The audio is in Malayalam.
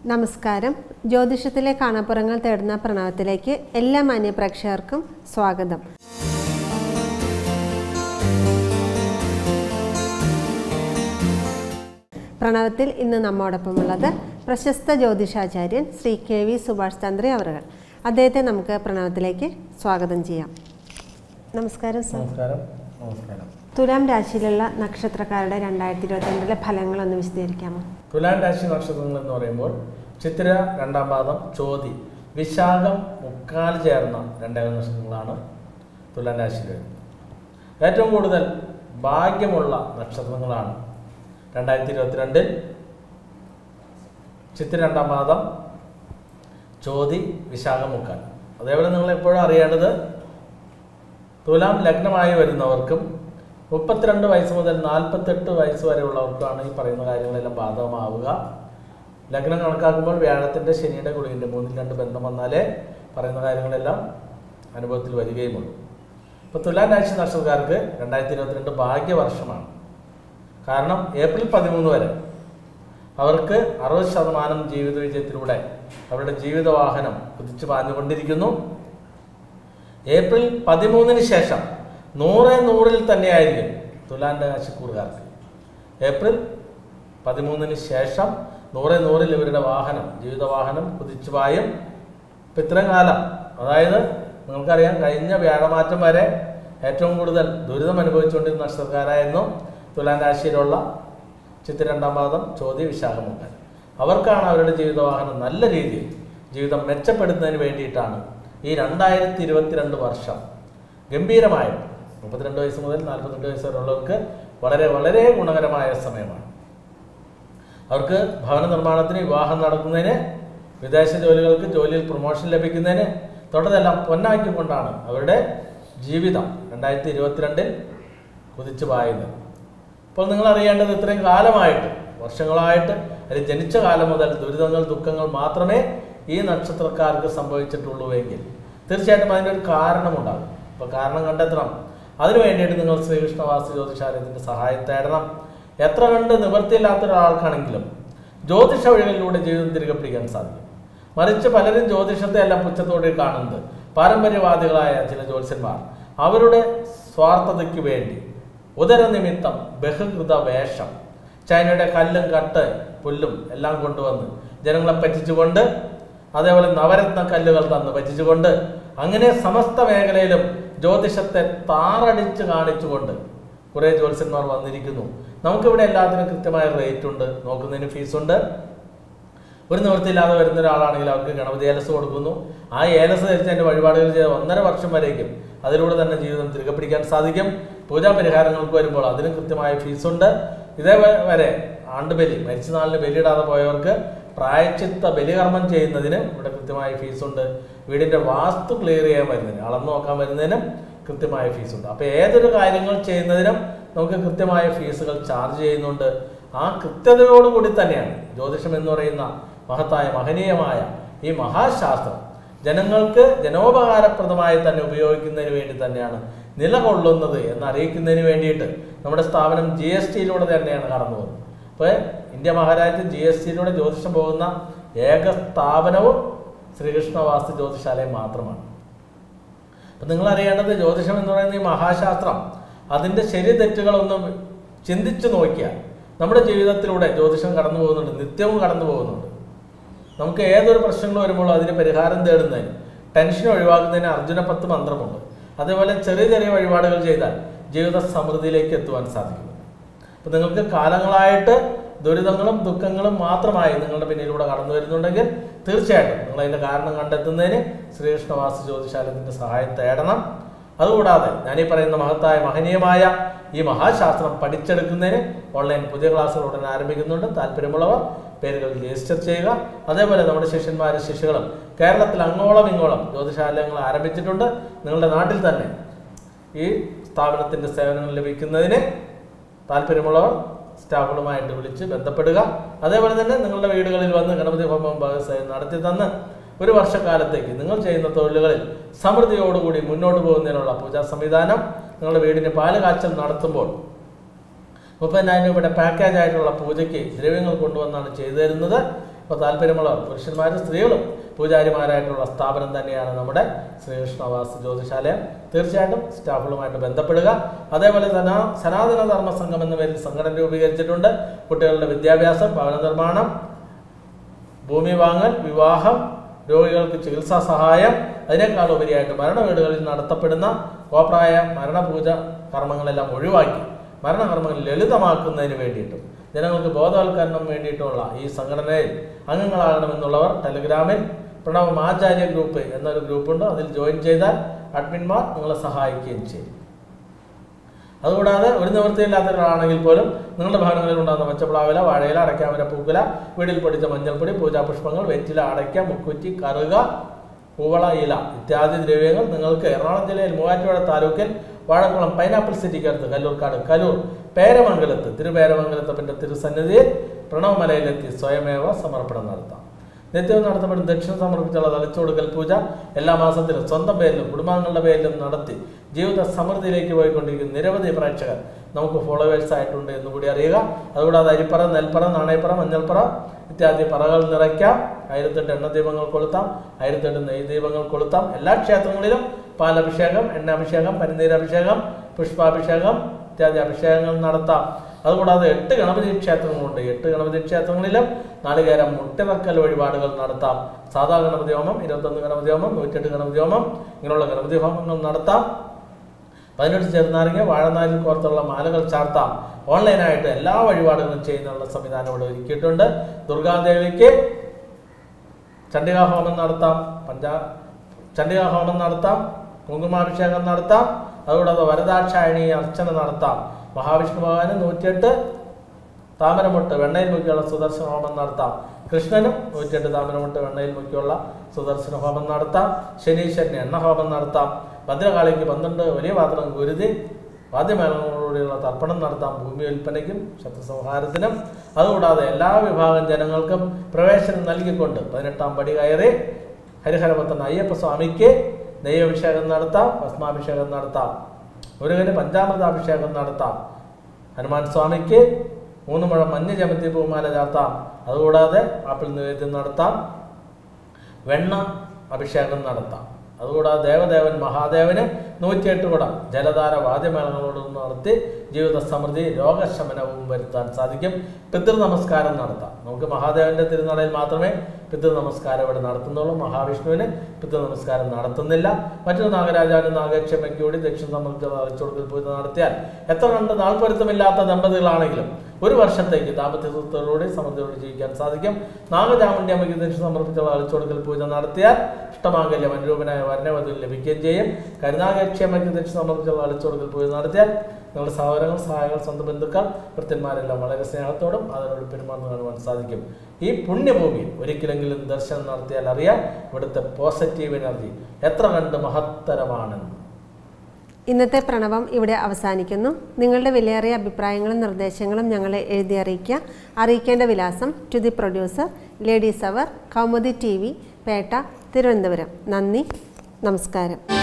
നമസ്കാരം ജ്യോതിഷത്തിലെ കാണാപ്പുറങ്ങൾ തേടുന്ന പ്രണവത്തിലേക്ക് എല്ലാ മാന്യപ്രേക്ഷകർക്കും സ്വാഗതം പ്രണവത്തിൽ ഇന്ന് നമ്മോടൊപ്പമുള്ളത് പ്രശസ്ത ജ്യോതിഷാചാര്യൻ ശ്രീ കെ വി സുഭാഷ് ചന്ദ്ര അവറുകൾ അദ്ദേഹത്തെ നമുക്ക് പ്രണവത്തിലേക്ക് സ്വാഗതം ചെയ്യാം നമസ്കാരം സർ നമസ്കാരം നമസ്കാരം തുലാം രാശിയിലുള്ള നക്ഷത്രക്കാരുടെ രണ്ടായിരത്തി ഇരുപത്തിരണ്ടിലെ ഫലങ്ങളൊന്ന് വിശദീകരിക്കാമോ തുലാം രാശി നക്ഷത്രങ്ങൾ എന്ന് പറയുമ്പോൾ ചിത്തിര രണ്ടാം പാദം ചോതി വിശാഖം മുക്കാൽ ചേർന്ന രണ്ടേ നക്ഷത്രങ്ങളാണ് തുലാം രാശിയിൽ വരുന്നത് ഏറ്റവും കൂടുതൽ ഭാഗ്യമുള്ള നക്ഷത്രങ്ങളാണ് രണ്ടായിരത്തി ഇരുപത്തിരണ്ടിൽ ചിത്തിര രണ്ടാം പാദം ചോതി വിശാഖം മുക്കാൽ അതേപോലെ നിങ്ങൾ എപ്പോഴും അറിയേണ്ടത് തുലാം ലഗ്നമായി വരുന്നവർക്കും മുപ്പത്തിരണ്ട് വയസ്സ് മുതൽ നാൽപ്പത്തെട്ട് വയസ്സ് വരെയുള്ളവർക്കാണ് ഈ പറയുന്ന കാര്യങ്ങളെല്ലാം ബാധകമാവുക ലഗ്നം കണക്കാക്കുമ്പോൾ വ്യാഴത്തിൻ്റെ ശനിയുടെ കുളിൻ്റെ മൂന്നിൽ രണ്ട് ബന്ധം വന്നാലേ പറയുന്ന കാര്യങ്ങളെല്ലാം അനുഭവത്തിൽ വരികയുമുള്ളൂ ഇപ്പോൾ തുലാം രാശി നക്ഷത്രക്കാർക്ക് രണ്ടായിരത്തി ഇരുപത്തിരണ്ട് ഭാഗ്യവർഷമാണ് കാരണം ഏപ്രിൽ പതിമൂന്ന് വരെ അവർക്ക് അറുപത് ശതമാനം ജീവിത വിജയത്തിലൂടെ അവരുടെ ജീവിതവാഹനം കുതിച്ചു പാഞ്ഞുകൊണ്ടിരിക്കുന്നു ഏപ്രിൽ പതിമൂന്നിന് ശേഷം നൂറ് നൂറിൽ തന്നെയായിരിക്കും തുലാൻ്റെ രാശിക്കൂറുകാർക്ക് ഏപ്രിൽ പതിമൂന്നിന് ശേഷം നൂറ് നൂറിൽ ഇവരുടെ വാഹനം ജീവിതവാഹനം കുതിച്ചു പായും ഇപ്പം ഇത്രയും കാലം അതായത് നിങ്ങൾക്കറിയാം കഴിഞ്ഞ വ്യാഴമാറ്റം വരെ ഏറ്റവും കൂടുതൽ ദുരിതം അനുഭവിച്ചുകൊണ്ടിരുന്ന നക്ഷത്രക്കാരായിരുന്നു തുലാം രാശിയിലുള്ള ചിത്ര രണ്ടാം പാദം ചോദ്യ വിശാഖമുണ്ടൻ അവർക്കാണ് അവരുടെ ജീവിതവാഹനം നല്ല രീതിയിൽ ജീവിതം മെച്ചപ്പെടുത്തുന്നതിന് വേണ്ടിയിട്ടാണ് ഈ രണ്ടായിരത്തി ഇരുപത്തിരണ്ട് വർഷം ഗംഭീരമായ മുപ്പത്തിരണ്ട് വയസ്സ് മുതൽ നാൽപ്പത്തെട്ട് വയസ്സ് വരെയുള്ളവർക്ക് വളരെ വളരെ ഗുണകരമായ സമയമാണ് അവർക്ക് ഭവന നിർമ്മാണത്തിന് വിവാഹം നടക്കുന്നതിന് വിദേശ ജോലികൾക്ക് ജോലിയിൽ പ്രൊമോഷൻ ലഭിക്കുന്നതിന് തൊട്ടതെല്ലാം പൊന്നാക്കിക്കൊണ്ടാണ് അവരുടെ ജീവിതം രണ്ടായിരത്തി ഇരുപത്തിരണ്ടിൽ കുതിച്ചു പായുന്നത് ഇപ്പോൾ നിങ്ങൾ അറിയേണ്ടത് ഇത്രയും കാലമായിട്ട് വർഷങ്ങളായിട്ട് അല്ലെങ്കിൽ ജനിച്ച കാലം മുതൽ ദുരിതങ്ങൾ ദുഃഖങ്ങൾ മാത്രമേ ഈ നക്ഷത്രക്കാർക്ക് സംഭവിച്ചിട്ടുള്ളൂ എങ്കിൽ തീർച്ചയായിട്ടും അതിനൊരു കാരണമുണ്ടാകും അപ്പോൾ കാരണം കണ്ടെത്തണം അതിനു വേണ്ടിയിട്ട് നിങ്ങൾ ശ്രീകൃഷ്ണവാസി ജ്യോതിഷാലയത്തിൻ്റെ സഹായം തേടണം എത്ര കണ്ട് നിവൃത്തിയില്ലാത്ത ഒരാൾക്കാണെങ്കിലും ജ്യോതിഷ വഴികളിലൂടെ ജീവിതം തിരികെ പിടിക്കാൻ സാധിക്കും മറിച്ച് പലരും ജ്യോതിഷത്തെ എല്ലാം പുച്ഛത്തോടെ കാണുന്നത് പാരമ്പര്യവാദികളായ ചില ജ്യോത്സ്യന്മാർ അവരുടെ സ്വാർത്ഥതയ്ക്ക് വേണ്ടി ഉദരനിമിത്തം ബഹുകൃത വേഷം ചൈനയുടെ കല്ലും കട്ട് പുല്ലും എല്ലാം കൊണ്ടുവന്ന് ജനങ്ങളെ പറ്റിച്ചുകൊണ്ട് അതേപോലെ നവരത്ന കല്ലുകൾ തന്ന് പറ്റിച്ചുകൊണ്ട് അങ്ങനെ സമസ്ത മേഖലയിലും ജ്യോതിഷത്തെ താറടിച്ച് കാണിച്ചുകൊണ്ട് കുറേ ജ്യോത്സ്യന്മാർ വന്നിരിക്കുന്നു നമുക്കിവിടെ എല്ലാത്തിനും കൃത്യമായ റേറ്റ് ഉണ്ട് നോക്കുന്നതിന് ഫീസുണ്ട് ഒരു നിവൃത്തിയില്ലാതെ വരുന്ന ഒരാളാണെങ്കിൽ അവർക്ക് ഗണപതി ഏലസ് കൊടുക്കുന്നു ആ ഏലസ് ധരിച്ച് അതിൻ്റെ വഴിപാടുകൾ ചെയ്ത് ഒന്നര വർഷം വരേക്കും അതിലൂടെ തന്നെ ജീവിതം തിരികെ പിടിക്കാൻ സാധിക്കും പൂജാ പരിഹാരങ്ങൾക്ക് വരുമ്പോൾ അതിനും കൃത്യമായ ഫീസുണ്ട് ഇതേ വരെ ആണ്ടുബലി മരിച്ച നാളിന് ബലിയിടാതെ പോയവർക്ക് പ്രായച്ചിത്ത ബലികർമ്മം ചെയ്യുന്നതിന് ഇവിടെ കൃത്യമായ ഫീസുണ്ട് വീടിൻ്റെ വാസ്തു ക്ലിയർ ചെയ്യാൻ വരുന്നതിന് അളന്നു നോക്കാൻ വരുന്നതിനും കൃത്യമായ ഫീസുണ്ട് അപ്പോൾ ഏതൊരു കാര്യങ്ങൾ ചെയ്യുന്നതിനും നമുക്ക് കൃത്യമായ ഫീസുകൾ ചാർജ് ചെയ്യുന്നുണ്ട് ആ കൃത്യതയോടുകൂടി തന്നെയാണ് ജ്യോതിഷം എന്ന് പറയുന്ന മഹത്തായ മഹനീയമായ ഈ മഹാശാസ്ത്രം ജനങ്ങൾക്ക് ജനോപകാരപ്രദമായി തന്നെ ഉപയോഗിക്കുന്നതിന് വേണ്ടി തന്നെയാണ് നിലകൊള്ളുന്നത് എന്ന് അറിയിക്കുന്നതിന് വേണ്ടിയിട്ട് നമ്മുടെ സ്ഥാപനം ജി എസ് ടിയിലൂടെ തന്നെയാണ് കടന്നു പോകുന്നത് അപ്പോൾ ഇന്ത്യ മഹാരാജ്യം ജി എസ് ടിയിലൂടെ ജ്യോതിഷം പോകുന്ന ഏക സ്ഥാപനവും ശ്രീകൃഷ്ണ വാസ്തു ജ്യോതിഷാലയം മാത്രമാണ് അപ്പം നിങ്ങൾ അറിയേണ്ടത് ജ്യോതിഷം എന്ന് പറയുന്ന ഈ മഹാശാസ്ത്രം അതിൻ്റെ ശരി തെറ്റുകളൊന്നും ചിന്തിച്ചു നോക്കിയാൽ നമ്മുടെ ജീവിതത്തിലൂടെ ജ്യോതിഷം കടന്നു പോകുന്നുണ്ട് നിത്യവും കടന്നു പോകുന്നുണ്ട് നമുക്ക് ഏതൊരു പ്രശ്നങ്ങൾ വരുമ്പോഴും അതിന് പരിഹാരം തേടുന്നതിന് ടെൻഷൻ ഒഴിവാക്കുന്നതിന് അർജുന പത്ത് മന്ത്രമുണ്ട് അതേപോലെ ചെറിയ ചെറിയ വഴിപാടുകൾ ചെയ്താൽ ജീവിത സമൃദ്ധിയിലേക്ക് എത്തുവാൻ സാധിക്കും അപ്പം നിങ്ങൾക്ക് കാലങ്ങളായിട്ട് ദുരിതങ്ങളും ദുഃഖങ്ങളും മാത്രമായി നിങ്ങളുടെ പിന്നിലൂടെ കടന്നു വരുന്നുണ്ടെങ്കിൽ തീർച്ചയായിട്ടും നിങ്ങൾ അതിൻ്റെ കാരണം കണ്ടെത്തുന്നതിന് ശ്രീകൃഷ്ണവാസു ജ്യോതിശാലയത്തിൻ്റെ സഹായം തേടണം അതുകൂടാതെ ഞാൻ ഈ പറയുന്ന മഹത്തായ മഹനീയമായ ഈ മഹാശാസ്ത്രം പഠിച്ചെടുക്കുന്നതിന് ഓൺലൈൻ പുതിയ ക്ലാസ്സുകൾ ഉടൻ ആരംഭിക്കുന്നുണ്ട് താല്പര്യമുള്ളവർ പേരുകൾ രജിസ്റ്റർ ചെയ്യുക അതേപോലെ നമ്മുടെ ശിഷ്യന്മാരും ശിഷ്യകളും കേരളത്തിൽ അങ്ങോളം ഇങ്ങോളം ജ്യോതിശാലയങ്ങൾ ആരംഭിച്ചിട്ടുണ്ട് നിങ്ങളുടെ നാട്ടിൽ തന്നെ ഈ സ്ഥാപനത്തിൻ്റെ സേവനങ്ങൾ ലഭിക്കുന്നതിന് താല്പര്യമുള്ളവർ സ്റ്റാഫുകളുമായിട്ട് വിളിച്ച് ബന്ധപ്പെടുക അതേപോലെ തന്നെ നിങ്ങളുടെ വീടുകളിൽ വന്ന് ഗണപതി ഹോമം ഭാഗസേവനം നടത്തി തന്ന് ഒരു വർഷക്കാലത്തേക്ക് നിങ്ങൾ ചെയ്യുന്ന തൊഴിലുകളിൽ സമൃദ്ധിയോടുകൂടി മുന്നോട്ട് പോകുന്നതിനുള്ള പൂജാ സംവിധാനം നിങ്ങളുടെ വീടിന് പാല് കാച്ചൽ നടത്തുമ്പോൾ മുപ്പതിനായിരം രൂപയുടെ പാക്കേജ് ആയിട്ടുള്ള പൂജയ്ക്ക് ദ്രവ്യങ്ങൾ കൊണ്ടുവന്നാണ് ചെയ്തു തരുന്നത് അപ്പോൾ താല്പര്യമുള്ളവർ പുരുഷന്മാരും സ്ത്രീകളും പൂജാരിമാരായിട്ടുള്ള സ്ഥാപനം തന്നെയാണ് നമ്മുടെ ശ്രീകൃഷ്ണവാസ് ജ്യോതിശാലയം തീർച്ചയായിട്ടും സ്റ്റാഫുകളുമായിട്ട് ബന്ധപ്പെടുക അതേപോലെ തന്നെ സനാതന ധർമ്മ സംഘം എന്ന പേരിൽ സംഘടന രൂപീകരിച്ചിട്ടുണ്ട് കുട്ടികളുടെ വിദ്യാഭ്യാസം ഭവന നിർമ്മാണം ഭൂമി വാങ്ങൽ വിവാഹം രോഗികൾക്ക് ചികിത്സാ സഹായം അതിനേക്കാൾ ഉപരിയായിട്ട് മരണ വീടുകളിൽ നടത്തപ്പെടുന്ന കോപ്രായ മരണപൂജ കർമ്മങ്ങളെല്ലാം ഒഴിവാക്കി മരണകർമ്മങ്ങൾ ലളിതമാക്കുന്നതിന് വേണ്ടിയിട്ടും ജനങ്ങൾക്ക് ബോധവൽക്കരണം വേണ്ടിയിട്ടുള്ള ഈ സംഘടനയിൽ അംഗങ്ങളാകണമെന്നുള്ളവർ ടെലിഗ്രാമിൽ പ്രണവം ആചാര്യ ഗ്രൂപ്പ് എന്നൊരു ഗ്രൂപ്പുണ്ട് അതിൽ ജോയിൻ ചെയ്താൽ അഡ്മിന്മാർ നിങ്ങളെ സഹായിക്കുകയും ചെയ്യും അതുകൂടാതെ ഒരു നിവൃത്തിയില്ലാത്തവരാണെങ്കിൽ പോലും നിങ്ങളുടെ ഭവനങ്ങളിൽ ഉണ്ടാകുന്ന പച്ചപ്ലാവില വാഴയില അടയ്ക്കാമര പൂക്കുല വീടിൽ പൊടിച്ച മഞ്ഞൾപ്പൊടി പൂജാപുഷ്പങ്ങൾ വെറ്റില അടയ്ക്ക മുക്കുറ്റി കറുക പൂവള ഇല ഇത്യാദി ദ്രവ്യങ്ങൾ നിങ്ങൾക്ക് എറണാകുളം ജില്ലയിൽ മൂവാറ്റുപുഴ താലൂക്കിൽ വാഴക്കുളം പൈനാപ്പിൾ സിറ്റിക്കടുത്ത് കല്ലൂർക്കാട് കലൂർ പേരമംഗലത്ത് തിരുപേരമംഗലത്തപ്പൻ്റെ തിരുസന്നിധിയിൽ പ്രണവമലയിലെത്തി സ്വയമേവ സമർപ്പണം നടത്താം നിത്യവും നടത്തപ്പെടുന്ന ദക്ഷിണ സമർപ്പിച്ചുള്ള തലച്ചുകൊടുക്കൽ പൂജ എല്ലാ മാസത്തിലും സ്വന്തം പേരിലും കുടുംബാംഗങ്ങളുടെ പേരിലും നടത്തി ജീവിത സമൃദ്ധിയിലേക്ക് പോയിക്കൊണ്ടിരിക്കുന്ന നിരവധി പ്രേക്ഷകർ നമുക്ക് ഫോളോവേഴ്സ് ആയിട്ടുണ്ട് എന്ന് കൂടി അറിയുക അതുകൂടാതെ അരിപ്പറ നെൽപ്പറ നാണയപ്പറ മഞ്ഞൾപ്പറ ഇത്യാദി പറകൾ നിറയ്ക്കാം ആയിരത്തെട്ട് എണ്ണ ദീപങ്ങൾ കൊളുത്താം ആയിരത്തെട്ട് നെയ് ദീപങ്ങൾ കൊളുത്താം എല്ലാ ക്ഷേത്രങ്ങളിലും പാലഭിഷേകം എണ്ണാഭിഷേകം പനിനീരഭിഷേകം പുഷ്പാഭിഷേകം ഇത്യാദി അഭിഷേകങ്ങൾ നടത്താം അതുകൂടാതെ എട്ട് ഗണപതി ക്ഷേത്രങ്ങളുണ്ട് എട്ട് ഗണപതി ക്ഷേത്രങ്ങളിലും നാളികേരം മുട്ടിറക്കൽ വഴിപാടുകൾ നടത്താം സാധാ ഗണപതി ഹോമം ഇരുപത്തൊന്ന് ഗണപതി ഹോമം നൂറ്റെട്ട് ഗണപതി ഹോമം ഇങ്ങനെയുള്ള ഗണപതി ഹോമങ്ങൾ നടത്താം പതിനെട്ട് ചെറുനാരങ്ങ വാഴനാരിൽ കോർത്തുള്ള മാലകൾ ചാർത്താം ഓൺലൈനായിട്ട് എല്ലാ വഴിപാടുകളും ചെയ്യുന്നുള്ള സംവിധാനം ഇവിടെ ഒരുക്കിയിട്ടുണ്ട് ദുർഗാദേവിക്ക് ചണ്ഡികാ ഹോമം നടത്താം പഞ്ചാ ചണ്ഡികാ ഹോമം നടത്താം കുങ്കുമാഭിഷേകം നടത്താം അതുകൂടാതെ വരദാക്ഷായണി അർച്ചന നടത്താം മഹാവിഷ്ണു ഭഗവാന് നൂറ്റിയെട്ട് താമരമുട്ട് വെണ്ണയിൽ മുക്കിയുള്ള സുദർശന ഹോമം നടത്താം കൃഷ്ണനും നൂറ്റിയെട്ട് താമരമുട്ട് വെണ്ണയിൽ മുക്കിയുള്ള സുദർശന ഹോമം നടത്താം ശനീശ്വരന് എണ്ണ ഹോമം നടത്താം ഭദ്രകാളിക്ക് പന്ത്രണ്ട് വലിയ പാത്രം ഗുരുതി വാദ്യമേളങ്ങളോടെയുള്ള തർപ്പണം നടത്താം ഭൂമി വിൽപ്പനയ്ക്കും ശത്രുസംഹാരത്തിനും അതുകൂടാതെ എല്ലാ വിഭാഗം ജനങ്ങൾക്കും പ്രവേശനം നൽകിക്കൊണ്ട് പതിനെട്ടാം പടി കയറി ഹരിഹരപത്തൻ അയ്യപ്പ സ്വാമിക്ക് നെയ്യഭിഷേകം നടത്താം ഭസ്മാഭിഷേകം നടത്താം മുരുകന് പഞ്ചാമൃതാഭിഷേകം നടത്താം ഹനുമാൻ സ്വാമിക്ക് മൂന്ന് മുഴം മഞ്ഞ ചമത്തി പൂമാല ചാർത്താം അതുകൂടാതെ ആപ്പിൾ നിവേദ്യം നടത്താം വെണ്ണ അഭിഷേകം നടത്താം അതുകൂടാതെ ദേവദേവൻ മഹാദേവന് നൂറ്റിയെട്ട് കുടം ജലധാര വാദ്യമേളങ്ങളോട് നടത്തി ജീവിത സമൃദ്ധി രോഗശമനവും വരുത്താൻ സാധിക്കും പിതൃ നമസ്കാരം നടത്താം നമുക്ക് മഹാദേവന്റെ തിരുനാളിൽ മാത്രമേ പിതൃ നമസ്കാരം ഇവിടെ നടത്തുന്നുള്ളൂ മഹാവിഷ്ണുവിന് പിതൃ നമസ്കാരം നടത്തുന്നില്ല മറ്റൊരു നാഗരാജാവിന് നാഗക്ഷമയ്ക്ക് കൂടി ദക്ഷിണ സംബന്ധിച്ചുള്ള അരച്ചുകൊടുക്കൽ പൂജ നടത്തിയാൽ എത്ര കണ്ട് നാൾപ്പൊരുത്തമില്ലാത്ത ദമ്പതികളാണെങ്കിലും ഒരു വർഷത്തേക്ക് ദാമ്പത്യത്തോടുകൂടി സമൃദ്ധിയോടെ ജീവിക്കാൻ സാധിക്കും നാഗചാമുണ്ഡി അമ്മയ്ക്ക് ദക്ഷിണ സമർപ്പിച്ചുള്ള അളിച്ചുകൊടുക്കൽ പൂജ നടത്തിയാൽ ഇഷ്ടമാംഗല്യം അനുരൂപനായ വരനവധുവിൽ ലഭിക്കുകയും ചെയ്യും കരുനാഗക്ഷി അമ്മയ്ക്ക് ദക്ഷിണ സമർപ്പിച്ചുള്ള അളിച്ചുകൊടുക്കൽ പൂജ നടത്തിയാൽ നിങ്ങളുടെ സഹോദരങ്ങൾ സഹായികൾ സ്വന്തം ബന്ധുക്കൾ ഭൃത്യന്മാരെല്ലാം വളരെ സ്നേഹത്തോടും അതിനോട് പെരുമാറുന്നു കാണുവാൻ സാധിക്കും ഈ പുണ്യഭൂമിയിൽ ഒരിക്കലെങ്കിലും ദർശനം നടത്തിയാൽ അറിയാം ഇവിടുത്തെ പോസിറ്റീവ് എനർജി എത്ര കണ്ട് മഹത്തരമാണെന്ന് ഇന്നത്തെ പ്രണവം ഇവിടെ അവസാനിക്കുന്നു നിങ്ങളുടെ വിലയേറിയ അഭിപ്രായങ്ങളും നിർദ്ദേശങ്ങളും ഞങ്ങളെ എഴുതി അറിയിക്കുക അറിയിക്കേണ്ട വിലാസം to the producer ladies hour Kaumudi T V Pettah Thiruvananthapuram നന്ദി നമസ്കാരം